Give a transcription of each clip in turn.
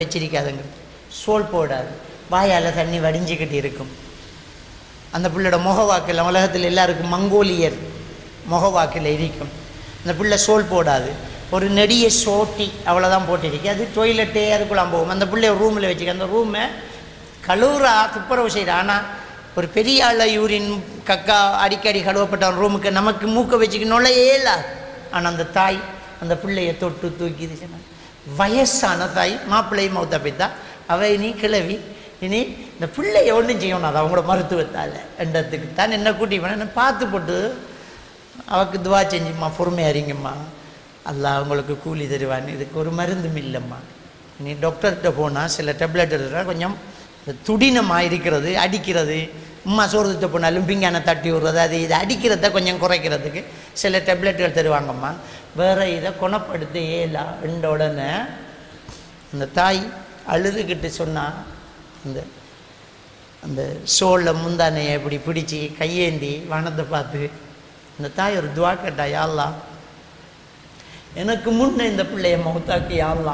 வச்சிருக்காதுங்க soul போடாது வாயால் தண்ணி வடிஞ்சிக்கிட்டு இருக்கும் அந்த பிள்ளையோட முகவாக்கில் உலகத்தில் எல்லாருக்கும் மங்கோலியர் முகவாக்கில் இருக்கும் அந்த பிள்ளை சோல் போடாது ஒரு நெடிய சோட்டி அவ்வளோதான் போட்டிருக்கு அது டொய்லெட்டே அதுக்குள்ளாம் போகும் அந்த பிள்ளைய ரூமில் வச்சுக்க அந்த ரூமை கழுவுறா துப்புரவு செய்கிறா ஆனால் ஒரு பெரிய ஆள யூரின் கக்கா அடிக்கடி கழுவப்பட்ட ரூமுக்கு நமக்கு மூக்க வச்சுக்க நுழையே இல்லாது ஆனால் அந்த தாய் அந்த பிள்ளைய தொட்டு தூக்கி இது சொன்னாங்க. வயசான தாய் மாப்பிள்ளையும் மௌத்த போய்த்தா அவ இனி கிளவி இனி இந்த பிள்ளைய ஒன்றும் செய்யணும் அது அவங்களோட மருத்துவத்தால் என்றதுக்கு தான் என்ன கூட்டி போனேன் பார்த்து போட்டு அவக்கு துவா செஞ்சும்மா பொறுமையாக இருங்கம்மா அல்லாஹ் உங்களுக்கு கூலி தருவான்னு இதுக்கு ஒரு மருந்தும் இல்லைம்மா நீ டாக்டர்கிட்ட போனால் சில டேப்லெட் இருக்கிற கொஞ்சம் இந்த துடினமாக இருக்கிறது அடிக்கிறது உம்மா சோறு போனாலும் பிங்கானை தட்டி விடுறது அது இது அடிக்கிறத கொஞ்சம் குறைக்கிறதுக்கு சில டேப்லெட்டுகள் தருவாங்கம்மா வேறு இதை குணப்படுத்த ஏலா என்ற உடனே அந்த தாய் அழுதுகிட்டு சொன்னா அந்த அந்த சோளில் முந்தானையை இப்படி பிடிச்சி கையேந்தி வானத்தை பார்த்து அந்த தாய் ஒரு துவா கேட்டா யாழ்லா எனக்கு முன்ன இந்த பிள்ளைய மௌத்தாக்கி யாழ்லா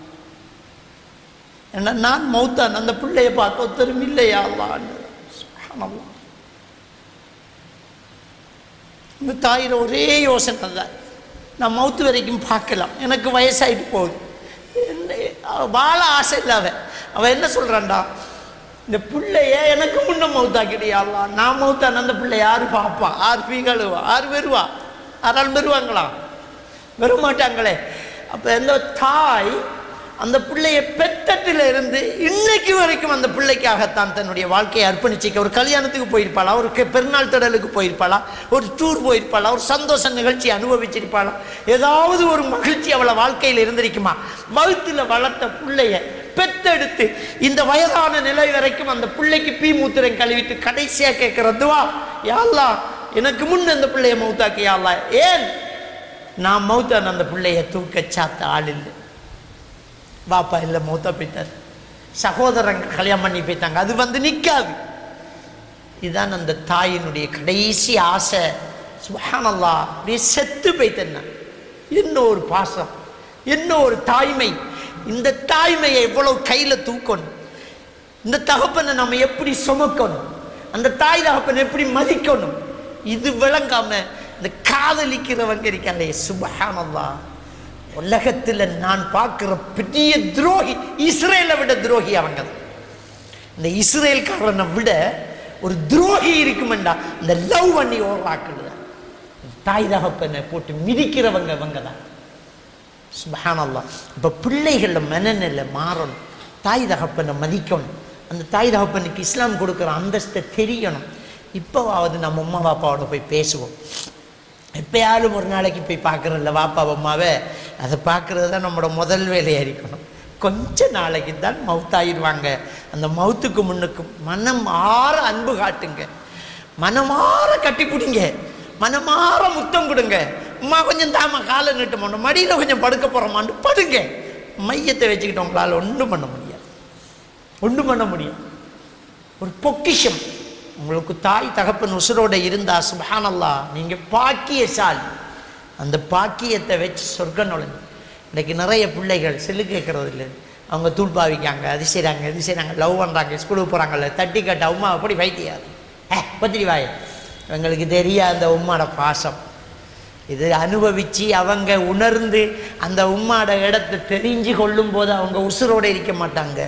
ஏன்னா நான் மௌத்தான் அந்த பிள்ளைய பார்க்க ஒருத்தரும் இல்லையா அல்லான்னு சுப்ஹானல்லாஹ். இந்த தாயிர ஒரே யோசனை தான் நான் மௌத்து வரைக்கும் பார்க்கலாம் எனக்கு வயசாயிட்டு போகுது என்ன அவ வாழ ஆசை இல்லை அவன் அவன் என்ன சொல்கிறான்டா இந்த பிள்ளைய எனக்கு முன்ன மௌத்தாக்கிடியாங்களா நான் மௌத்தான் அந்த பிள்ளை யார் பார்ப்பா ஆறு பீகளுவா ஆறு வருவா ஆறால் வருவாங்களா வர மாட்டாங்களே அப்போ இந்த தாய் அந்த பிள்ளையை பெத்தட்டில் இருந்து இன்னைக்கு வரைக்கும் அந்த பிள்ளைக்காகத்தான் தன்னுடைய வாழ்க்கையை அர்ப்பணிச்சிக்க ஒரு கல்யாணத்துக்கு போயிருப்பாளா ஒரு கெ- பெருநாள் திடலுக்கு போயிருப்பாளா ஒரு டூர் போயிருப்பாளா ஒரு சந்தோஷ நிகழ்ச்சி அனுபவிச்சிருப்பாளா ஏதாவது ஒரு மகிழ்ச்சி அவளை வாழ்க்கையில் இருந்திருக்குமா வகுத்துல வளர்த்த பிள்ளைய பெத்தெடுத்து இந்த வயதான நிலை வரைக்கும் அந்த பிள்ளைக்கு பீ மூத்திரம் கழுவிட்டு கடைசியா கேட்கறதுவா யாழ்லா எனக்கு முன்ன அந்த பிள்ளைய மௌத்தாக்கி யாழ்லா ஏன் நான் மௌத்தான் அந்த பிள்ளைய தூக்க சாத்த ஆள் இல்லை பாப்பா இல்லை மௌத்தா போயிட்டார் சகோதரங்க கல்யாணம் பண்ணி போயிட்டாங்க அது வந்து நிற்காது இதுதான் அந்த தாயினுடைய கடைசி ஆசை சுபஹானல்லா அப்படியே செத்து போயிட்டேன்னா என்ன ஒரு பாசம் என்ன ஒரு தாய்மை இந்த தாய்மையை எவ்வளவு கையில் தூக்கணும் இந்த தகப்பனை நம்ம எப்படி சுமக்கணும் அந்த தாய் தகப்பனை எப்படி மதிக்கணும் இது விளங்காம இந்த காதலிக்கிறவங்க இருக்காங்களே சுபஹானல்லா உலகத்தில் நான் பார்க்கிற பெரிய துரோகி இஸ்ரேலை விட துரோகி அவங்க தான். இந்த இஸ்ரேல்காரனை விட ஒரு துரோகி இருக்குமெண்டா இந்த லவ் பண்ணி ஓடுறாக்கள் தான் தாய் தகப்பனை போட்டு மிதிக்கிறவங்க இவங்க தான் சுபஹானல்லா இப்போ பிள்ளைகள மனநிலை மாறணும் தாய் தகப்பனை மதிக்கணும் அந்த தாய் தகப்பனுக்கு இஸ்லாம் கொடுக்குற அந்தஸ்தை தெரியணும் இப்போவாவது நம்ம அம்மா பாப்பாவோட போய் பேசுவோம் எப்பயாலும் ஒரு நாளைக்கு போய் பார்க்குறோம்ல வாப்பா அம்மாவை அதை பார்க்குறது தான் நம்மளோட முதல் வேலையாக இருக்கணும் கொஞ்ச நாளைக்கு தான் மவுத்தாயிடுவாங்க அந்த மவுத்துக்கு முன்னுக்கு மனம் ஆற அன்பு காட்டுங்க மனமாற கட்டி பிடிங்க மனமாற முத்தம் கொடுங்க அம்மா கொஞ்சம் தாம காலை நீட்ட மாட்டோம் மடியில் கொஞ்சம் படுக்க போகிறோமான்னு படுங்க மையத்தை வச்சுக்கிட்டு உங்களால் ஒன்றும் பண்ண முடியாது ஒன்றும் பண்ண முடியும் ஒரு பொக்கிஷம் உங்களுக்கு தாய் தகப்பன் உசுரோட இருந்தா சுபஹானல்லா நீங்க பாக்கியசாலி அந்த பாக்கியத்தை வச்சு சொர்க்கம் நுழைஞ்சு இன்னைக்கு நிறைய பிள்ளைகள் செல்லு கேட்கறது இல்லை அவங்க தூள் பாவிக்காங்க அது செய்கிறாங்க இது செய்கிறாங்க லவ் பண்ணுறாங்க ஸ்கூலுக்கு போகிறாங்கல்ல தட்டி கட்ட உமா அப்படி வைத்தியார் ஏ பத்திரி வாய இவங்களுக்கு தெரியாத அந்த உம்மாட பாசம் இது அனுபவித்து அவங்க உணர்ந்து அந்த உம்மாட இடத்தை தெரிஞ்சு கொள்ளும் போது அவங்க உசுரோட இருக்க மாட்டாங்க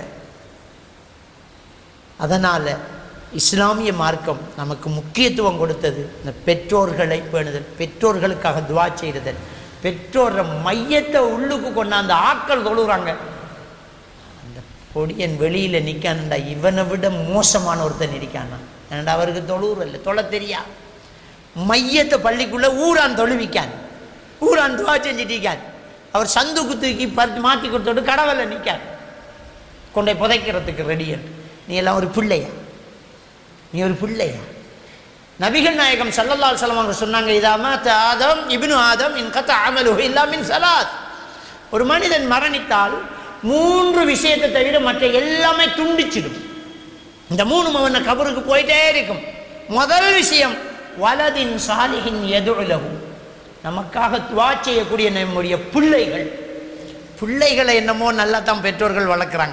அதனால் இஸ்லாமிய மார்க்கம் நமக்கு முக்கியத்துவம் கொடுத்தது இந்த பெற்றோர்களை பேணுதல் பெற்றோர்களுக்காக துவா செய்தல் பெற்றோர மையத்தை உள்ளுக்கு கொண்டாந்து ஆட்கள் தொழுகிறாங்க அந்த பொடியன் வெளியில் நிற்கானுண்டா இவனை விட மோசமான ஒருத்தன் இருக்கானா ஏன்டா அவருக்கு தொழுவுற இல்லை தொலை தெரியா மையத்தை பள்ளிக்குள்ளே ஊரான் தொழுவிக்கான் ஊரான் துவா செஞ்சுட்டிருக்கான் அவர் சந்துக்கு தூக்கி பறித்து மாற்றி கொடுத்தோட்டு கடவுளை நிற்கான் கொண்டை புதைக்கிறதுக்கு ரெடியன் நீ எல்லாம் ஒரு பிள்ளையா நீ ஒரு பிள்ளையா நபிகள் நாயகம் சல்லல்லாஹு அலைஹி அவங்க சொன்னாங்க இதாம ஆதம் இப்னு ஆதம் இன் கத்த அமலு இல்லா மின் சலாத் ஒரு மனிதன் மரணித்தால் மூன்று விஷயத்தை தவிர மற்ற எல்லாமே துண்டிச்சிடும் இந்த மூணு அவன கபருக்கு போயிட்டே இருக்கும் முதல் விஷயம் வலதின் சாலிகின் எதுலகு நமக்காக துவா செய்யக்கூடிய நம்முடைய பிள்ளைகள் பிள்ளைகளை என்னமோ நல்லா தான் பெற்றோர்கள் வளர்க்குறாங்க